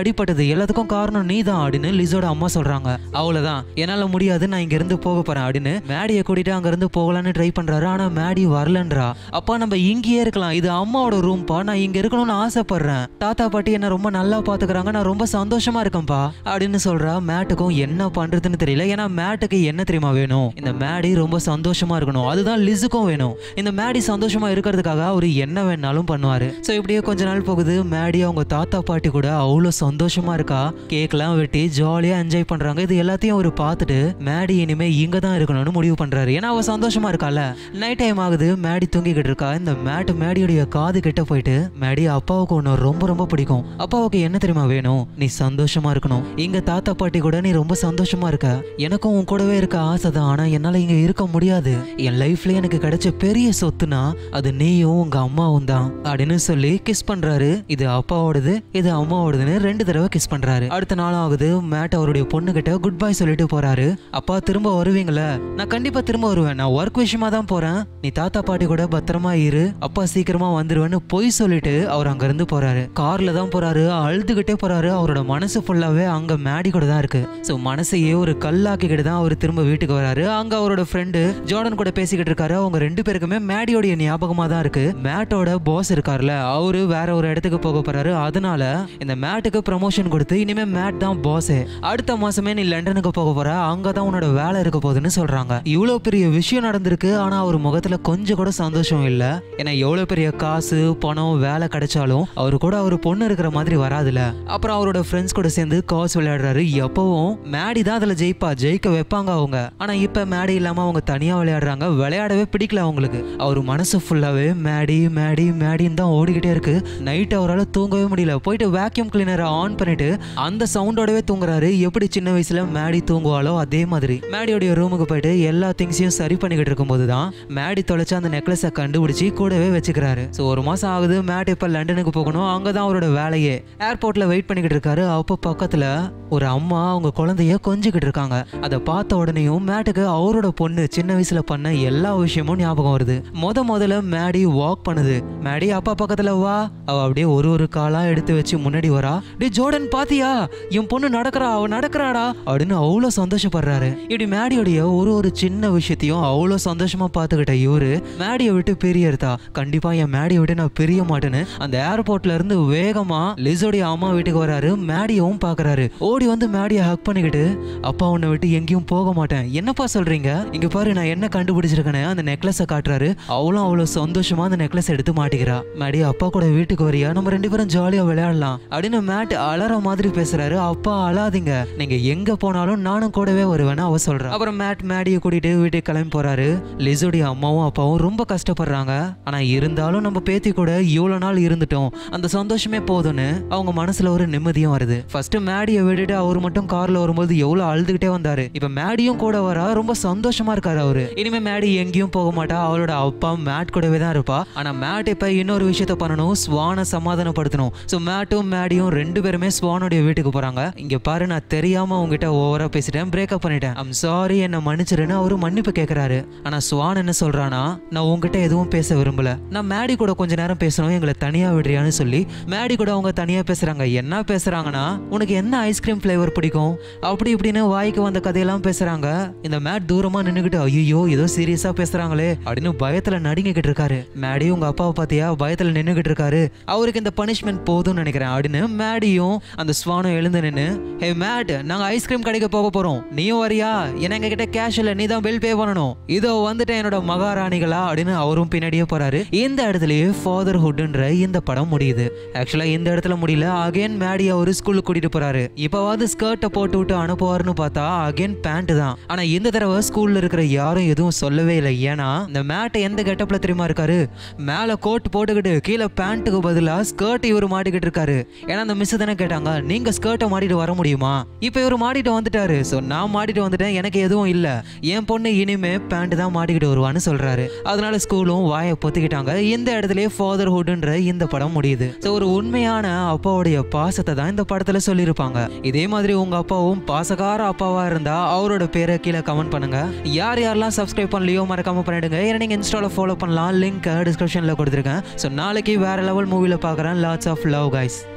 அடிபட்டது எல்லாத்துக்கும் காரணம் நீ தான் அப்படின்னு லிஸோட அம்மா சொல்றாங்க அவ்வளவுதான் என்னால முடியாது நான் இங்க இருந்து போக போறேன் அப்படின்னு மேடியை கூட்டிட்டு அங்க இருந்து போகலான்னு ட்ரை பண்றாரு ஆனா மேடி வரலன்றா அப்பா நம்ம இங்கேயே இருக்கலாம் இது அம்மாவோட ரூம்பா நான் இங்க இருக்கணும்னு ஆசைப்படுறேன் தாத்தா பாட்டி என்ன ரொம்ப நல்லா பாத்துக்கிறாங்க நான் ரொம்ப சந்தோஷமா இருக்கேன்ப்பா அப்படின்னு சொல்றா மேட்டுக்கும் என்ன பண்றதுன்னு தெரியல ஏன்னா மேட்டுக்கு என்ன தெரியுமா வேணும் இந்த மேடி ரொம்ப சந்தோஷமா இருக்கணும் அதுதான் லிஸுக்கும் வேணும் இந்த மேடி சந்தோஷமா இருக்கிறதுக்காக அவரு என்ன வேணாலும் பண்ணுவாரு சோ இப்படியே கொஞ்ச நாள் போகுது மேடி அவங்க தாத்தா பாட்டி கூட அவ்வளோ சந்தோஷமா இருக்கா கேக்லாம் வெட்டி ஜாலியா என்ஜாய் பண்றாங்க இது எல்லாத்தையும் அவர் பார்த்துட்டு மேடி இனிமே இங்க தான் இருக்கணும்னு முடிவு பண்றாரு ஏன்னா அவ சந்தோஷமா இருக்கால நைட் டைம் ஆகுது மேடி தூங்கிக்கிட்டு இருக்கா இந்த மேட் மேடியோடைய காது கிட்ட போயிட்டு மேடி அப்பாவுக்கு ஒன்று ரொம்ப ரொம்ப பிடிக்கும் அப்பாவுக்கு என்ன தெரியுமா வேணும் நீ சந்தோஷமா இருக்கணும் இங்க தாத்தா பாட்டி கூட நீ ரொம்ப சந்தோஷமா இருக்க எனக்கும் உன் கூடவே இருக்க ஆசை தான் ஆனா என்னால இங்க இருக்க முடியாது என் லைஃப்ல எனக்கு கிடைச்ச பெரிய சொத்துனா அது நீயும் உங்க அம்மாவும் தான் அப்படின்னு சொல்லி கிஸ் பண்றாரு இது அப்பாவோடது இது அம்மாவோடதுன்னு ரெண்டு தடவை கிஸ் பண்றாரு அடுத்த நாள் ஆகுது மேட் அவருடைய பொண்ணு கிட்ட குட் பை சொல்லிட்டு போறாரு அப்பா திரும்ப வருவீங்களா நான் கண்டிப்பா திரும்ப வருவேன் நான் ஒர்க் விஷயமா தான் போறேன் நீ தாத்தா பாட்டி கூட பத்திரமா இரு அப்பா சீக்கிரமா வந்துருவேன்னு பொய் சொல்லிட்டு அவர் அங்க இருந்து போறாரு கார்ல தான் போறாரு அழுதுகிட்டே போறாரு அவரோட மனசு ஃபுல்லாவே அங்க மேடி கூட தான் இருக்கு சோ மனசையே ஒரு கல்லாக்கிக்கிட்டு தான் அவர் திரும்ப வீட்டுக்கு வராரு அங்க அவரோட ஃப்ரெண்டு ஜார்டன் கூட பேசிக்கிட்டு இருக்காரு அவங்க ரெண்டு பேருக்குமே மேடியோடைய ஞாபகமா தான் இருக்கு மேட்டோட பாஸ் இருக்கார்ல அவரு வேற ஒரு இடத்துக்கு போக போறாரு அதனால இந்த மேட்டுக்கு ப்ரமோஷன் கொடுத்து இனிமே மேட் தான் பாஸ் அடுத்த மாசமே நீ லண்டனுக்கு போக போற அங்கதான் உன்னோட வேலை இருக்க போகுதுன்னு சொல்றாங்க இவ்வளவு பெரிய விஷயம் நடந்திருக்கு ஆனா அவர் முகத்துல கொஞ்சம் கூட சந்தோஷம் இல்ல ஏன்னா எவ்வளவு பெரிய காசு பணம் வேலை கிடைச்சாலும் அவரு கூட அவர் பொண்ணு இருக்கிற மாதிரி வராதுல அப்புறம் அவரோட ஃப்ரெண்ட்ஸ் கூட சேர்ந்து காஸ் விளையாடுறாரு எப்பவும் மேடி தான் அதுல ஜெயிப்பா ஜெயிக்க வைப்பாங்க அவங்க ஆனா இப்ப மேடி இல்லாம அவங்க தனியா விளையாடுறாங்க விளையாடவே பிடிக்கல அவங்களுக்கு அவர் மனசு ஃபுல்லாவே மேடி மேடி மேடின்னு தான் ஓடிக்கிட்டே இருக்கு நைட் அவரால் தூங்கவே முடியல போயிட்டு வேக்யூம் கிளீனரை ஆன் பண்ணிட்டு அந்த சவுண்டோடவே தூங்குறாரு எப்படி சின்ன வயசுல மேடி தூங்குவாளோ அதே மாதிரி மேடியோடைய ரூமுக்கு போயிட்டு எல்லா திங்ஸையும் சரி பண்ணிக்கிட்டு இருக்கும்போது தான் மேடி தொலைச்ச அந்த நெக்லஸை கண்டுபிடிச்சி கூடவே வச்சுக்கிறாரு ஸோ ஒரு மாசம் ஆகுது மேட் இப்போ லண்டனுக்கு போகணும் அங்கதான் அவரோட வேலையே ஏர்போர்ட்ல வெயிட் பண்ணிக்கிட்டு இருக்காரு அப்போ பக்கத்துல ஒரு அம்மா அவங்க குழந்தைய கொஞ்சிக்கிட்டு இருக்காங்க அதை பார்த்த உடனேயும் மேட்டுக்கு அவரோட பொண்ணு சின்ன வயசுல பண்ண எல்லா விஷயமும் ஞாபகம் வருது முத முதல்ல மேடி வாக் பண்ணுது மேடி அப்பா பக்கத்துல வா அவ அப்படியே ஒரு ஒரு காலா எடுத்து வச்சு முன்னாடி வரா டே ஜோர்டன் பாத்தியா என் பொண்ணு நடக்கிறா அவ நடக்கிறாடா அப்படின்னு அவ்வளோ சந்தோஷப்படுறாரு இப்படி மேடியோடைய ஒரு ஒரு சின்ன விஷயத்தையும் அவ்வளோ சந்தோஷமா பார்த்துக்கிட்ட இவரு மேடியை விட்டு பிரியறதா கண்டிப்பா என் மேடியை விட்டு நான் பிரிய மாட்டேன்னு அந்த ஏர்போர்ட்ல இருந்து வேகமா லிசோடைய அம்மா வீட்டுக்கு வராரு மேடியவும் பாக்குறாரு ஓடி வந்து மேடியை ஹக் பண்ணிக்கிட்டு அப்பா உன்னை விட்டு எங்கேயும் போக மாட்டேன் என்னப்பா சொல்றீங்க இங்க பாரு நான் என்ன கண்டுபிடிச்சிருக்கேன்னு அந்த நெக்லஸை காட்டுறாரு அவளும் அவ்வளவு சந்தோஷமா அந்த நெக்லஸ் எடுத்து மாட்டிக்கிறா மேடி அப்பா கூட வீட்டுக்கு வரியா நம்ம ரெண்டு பேரும் ஜாலியா விளையாடலாம் அப்படின்னு மேட் அலற மாதிரி பேசுறாரு அப்பா அழாதீங்க நீங்க எங்க போனாலும் நானும் கூடவே வருவேன்னு அவ சொல்றா அப்புறம் மேட் மேடியை கூட்டிட்டு வீட்டுக்கு கிளம்பி போறாரு லிசோடைய அம்மாவும் அப்பாவும் ரொம்ப கஷ்டப்படுறாங்க ஆனா இருந்தாலும் நம்ம பேத்தி கூட இவ்வளவு நாள் இருந்துட்டோம் அந்த சந்தோஷமே போதும்னு அவங்க மனசுல ஒரு நிம்மதியும் வருது ஃபர்ஸ்ட் மேடியை விட்டுட்டு அவர் மட்டும் கார்ல வரும்போது எவ்வளவு அழுதுகிட்டே வந்தாரு இப்ப மேடியும் கூட வரா ரொம்ப சந்தோஷமா இருக்காரு அவரு இனிமே மேடி எங்கேயும் போக மாட்டா அவளோட அப்பா மேட் கூடவே தான் இருப்பா ஆனா மேட் இப்ப இன்னொரு விஷயத்த பண்ணணும் ஸ்வானை சமாதானப்படுத்தணும் சோ மேட்டும் மேடியும் ரெண்டு பேருமே ஸ்வானுடைய வீட்டுக்கு போறாங்க இங்க பாரு நான் தெரியாம உங்ககிட்ட ஓவரா பேசிட்டேன் பிரேக்கப் பண்ணிட்டேன் ஐம் சாரி என்ன மன்னிச்சிருன்னு அவரு மன்னிப்பு கேக்குறாரு ஆனா ஸ்வான் என்ன சொல்றானா நான் உங்ககிட்ட எதுவும் பேச விரும்பல நான் மேடி கூட கொஞ்ச நேரம் பேசணும் எங்களை தனியா விடுறியான்னு சொல்லி மேடி கூட அவங்க தனியா பேசுறாங்க என்ன பேசுறாங்கன்னா உனக்கு என்ன ஐஸ்கிரீம் ஃப்ளேவர் பிடிக்கும் அப்படி இப்படின்னு வாய்க்கு வந்த கதையெல்லாம் பேசுறாங்க இந்த மேட் தூரமா நின்னுக்கிட்டு ஐயோ ஏதோ சீரியஸா பேசுறாங்களே அப்படின்னு பயத்துல நடுங்கிக்கிட்டு இருக்காரு மேடி உங்க அப்பாவை பாத்தியா பயத்துல நின்னுக்கிட்டு இருக்காரு அவருக்கு இந்த பனிஷ்மெண்ட் போதும்னு நினைக்கிறேன் அப்படின்னு மேடியும் அந்த ஸ்வானும் எழுந்து நின்னு ஹே மேட் நாங்க ஐஸ்கிரீம் கடைக்கு போக போறோம் நீயும் வரியா ஏன்னா எங்க கிட்ட கேஷ் இல்ல நீ தான் பில் பே பண்ணணும் இதோ வந்துட்டேன் என்னோட மகாராணிகளா அப்படின்னு அவரும் பின்னாடியே போறாரு இந்த இடத்துலயே ஃபாதர்ஹுட்ன்ற இந்த படம் முடியுது ஆக்சுவலா இந்த இடத்துல முடியல அகைன் மேடி அவரு ஸ்கூலுக்கு கூட்டிட்டு போறாரு இப்பவாவது ஸ்கர்ட்டை போட்டு விட்டு அனுப்புவாருன்னு பார்த்தா அகைன் பேண்ட் தான் ஆனா இந்த தடவை ஸ்கூல்ல இருக்கிற யாரும் எதுவும் சொல்லவே இல்லை ஏன்னா இந்த மேட்டை எந்த கெட்டப்ல தெரியுமா இருக்காரு மேல கோட் போட்டுக்கிட்டு கீழே பேண்ட்டுக்கு பதிலா ஸ்கர்ட் இவர் மாட்டிக்கிட்டு இருக்காரு ஏன்னா அந்த மிஸ் தானே கேட்டாங்க நீங்க ஸ்கர்ட்டை மாட்டிட்டு வர முடியுமா இப்போ இவர் மாட்டிட்டு வந்துட்டாரு ஸோ நான் மாட்டிட்டு வந்துட்டேன் எனக்கு எதுவும் இல்ல என் பொண்ணு இனிமே பேண்ட் தான் மாட்டிக்கிட்டு வருவான்னு சொல்றாரு அதனால ஸ்கூலும் வாயை பொத்திக்கிட்டாங்க இந்த இடத்துலயே ஃபாதர்ஹுட்ன்ற இந்த படம் முடியுது ஸோ ஒரு உண்மையான அப்பாவுடைய பாசத்தை தான் இந்த படத்துல சொல்லியிருப்பாங்க இதே மாதிரி உங்க அப்பாவும் பாசக்கார அப்பாவா இருந்தா அவரோட பேரை கீழே கமெண்ட் பண்ணுங்க யார் யாரெல்லாம் சப்ஸ்கிரைப் பண்ணலையோ மறக்காம பண்ணிடுங்க ஏன்னா நீங்க இன்ஸ்டால ஃபாலோ பண்ணலாம் லிங்க் டிஸ்கிரிப்ஷன்ல கொடுத்துருக்கேன் ஸோ நாளைக்கு வேற லெவல் மூவில பார்க்குறேன் லாட்ஸ் ஆஃப் லவ் கைஸ்